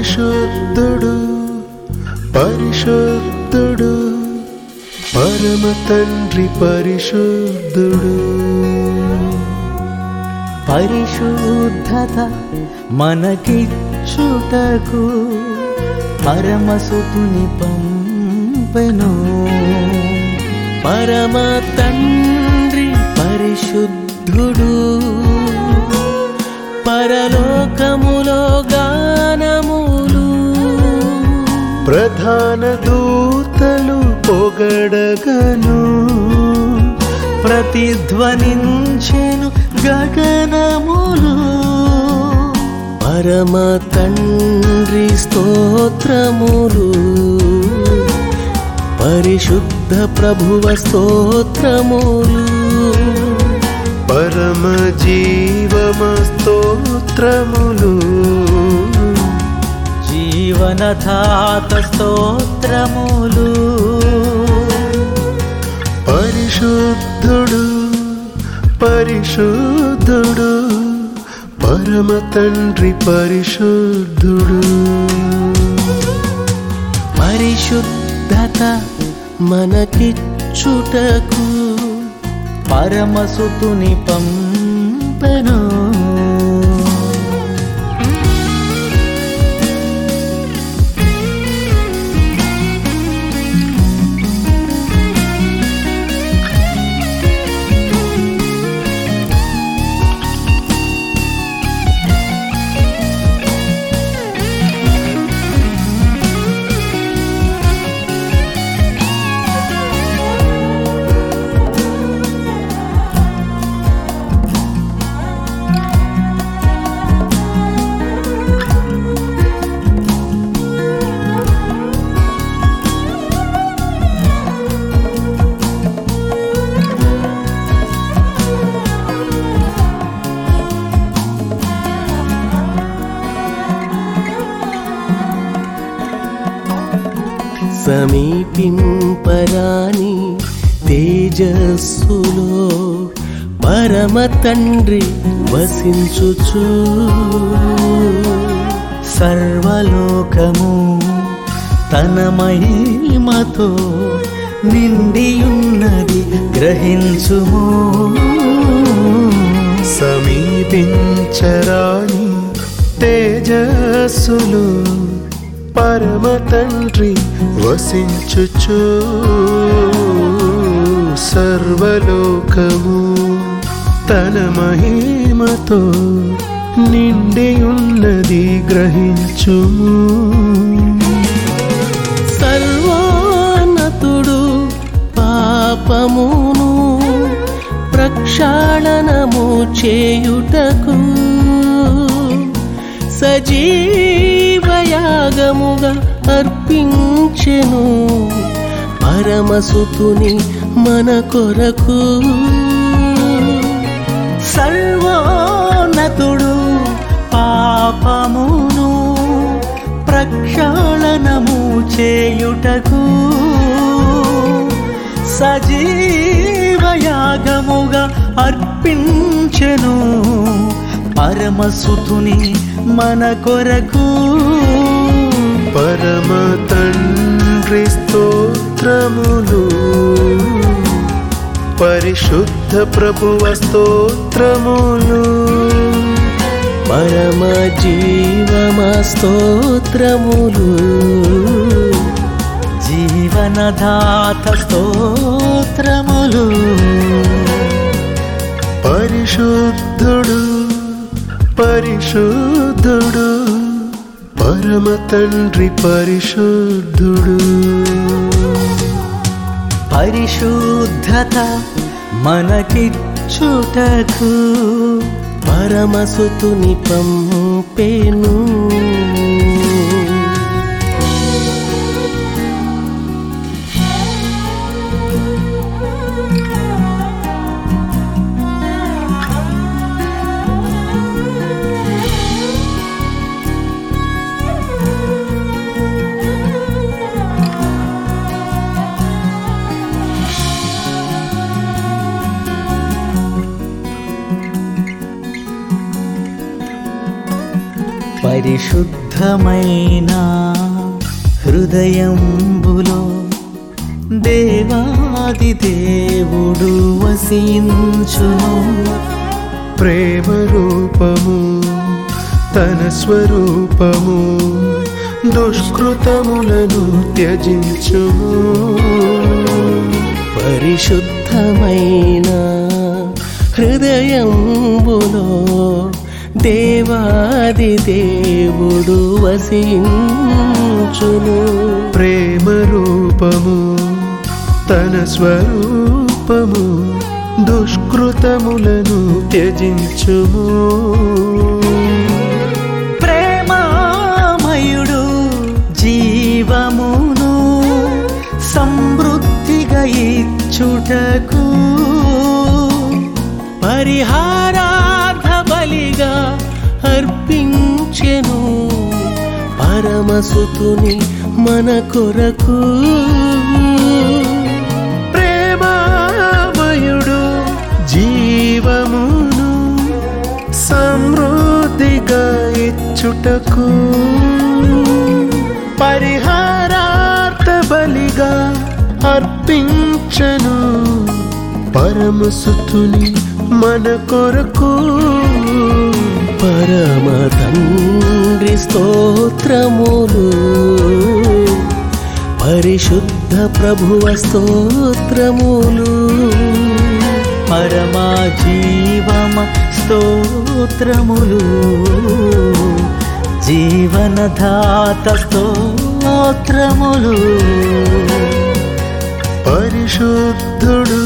పరిశుద్ధుడు పరిశుద్ధుడు పరమ తండ్రి పరిశుద్ధుడు పరిశుద్ధత మనకిచ్చుటకు పరమసుతుని పంపెను పరమ తండ్రి పరిశుద్ధుడు పరలోకములో గానములు ప్రధాన దూతలు పొగడగను ప్రతిధ్వనించెను గగనములు పరమ తండ్రి స్తోత్రములు పరిశుద్ధ ప్రభువ స్తోత్రములు పరమ జీవమ స్తోత్రములు జీవనధాత స్తోత్రములు పరిశుద్ధుడు పరిశుద్ధుడు పరమ తండ్రి పరిశుద్ధుడు పరిశుద్ధత మనకిచ్చుటకు పరమసుతుని పంపెను సమీపింపరాని తేజస్సులో పరమ తండ్రి వసించుచు సర్వలోకము తన మహిమతో నిండియున్నది గ్రహించుము సమీపించరాని తేజస్సులు పరమ తండ్రి వసించుచు సర్వలోకము తన మహిమతో నిండి ఉన్నది గ్రహించుము సర్వోన్నతుడు పాపమును ప్రక్షాళనము చేయుటకు సజీవయాగముగా అర్పించెను పరమసుతుని మన కొరకు సర్వోన్నతుడు పాపమును ప్రక్షాళనము చేయుటకు సజీవయాగముగా అర్పించెను పరమసుతుని మన కొరకు పరమ తండ్రి స్తోత్రములు పరిశుద్ధ ప్రభువ స్తోత్రములు పరమ జీవమ స్తోత్రములు జీవనదాత స్తోత్రములు పరిశుద్ధుడు పరిశుద్ధుడు పరమ తండ్రి పరిశుద్ధుడు పరిశుద్ధత మనకిచ్చుటకు పరమసుతుని పంపెను పరిశుద్ధమైన హృదయంబులో దేవాది దేవుడు వసించును ప్రేమ రూపము తన స్వరూపము దుష్కృతములను త్యజించుము పరిశుద్ధమైన హృదయంబులో దేవాది దేవుడు వసించును ప్రేమ రూపము తన స్వరూపము దుష్కృతములను త్యజించుము ప్రేమామయుడు జీవమును సమృద్ధిగా ఇచ్చుటకు పరిహారార్థ బలిగా అర్పించెను పరమసుతుని మన కొరకు ప్రేమామయుడు జీవమును సమృద్ధిగా ఇచ్చుటకు పరిహారార్థ బలిగా అర్పించను పరమసుతుని మన కొరకు పరమ తండ్రి స్తోత్రములు పరిశుద్ధ ప్రభువ స్తోత్రములు పరమా జీవమ స్తోత్రములు జీవనధాత స్తోత్రములు పరిశుద్ధుడు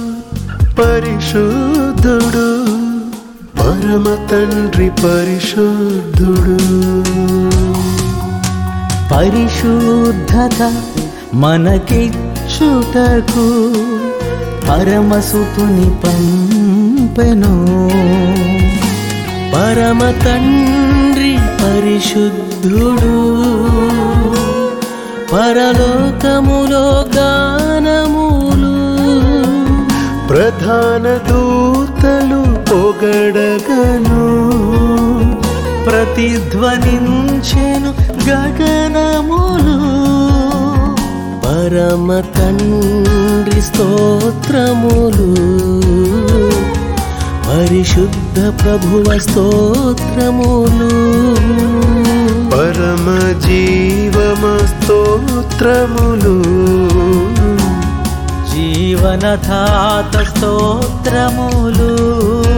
పరిశుద్ధుడు పరమ తండ్రి పరిశుద్ధుడు పరిశుద్ధత మనకిచ్చుటకు పరమసుతుని పంపెను పరమ తండ్రి పరిశుద్ధుడు పరలోకములో గానములు ప్రధాన దూతలు పొగడగను ప్రతిధ్వనించెను గగనములు పరమ తండ్రి స్తోత్రములు పరిశుద్ధ ప్రభువ స్తోత్రములు పరమ జీవమ స్తోత్రములు జీవనధాత స్తోత్రములు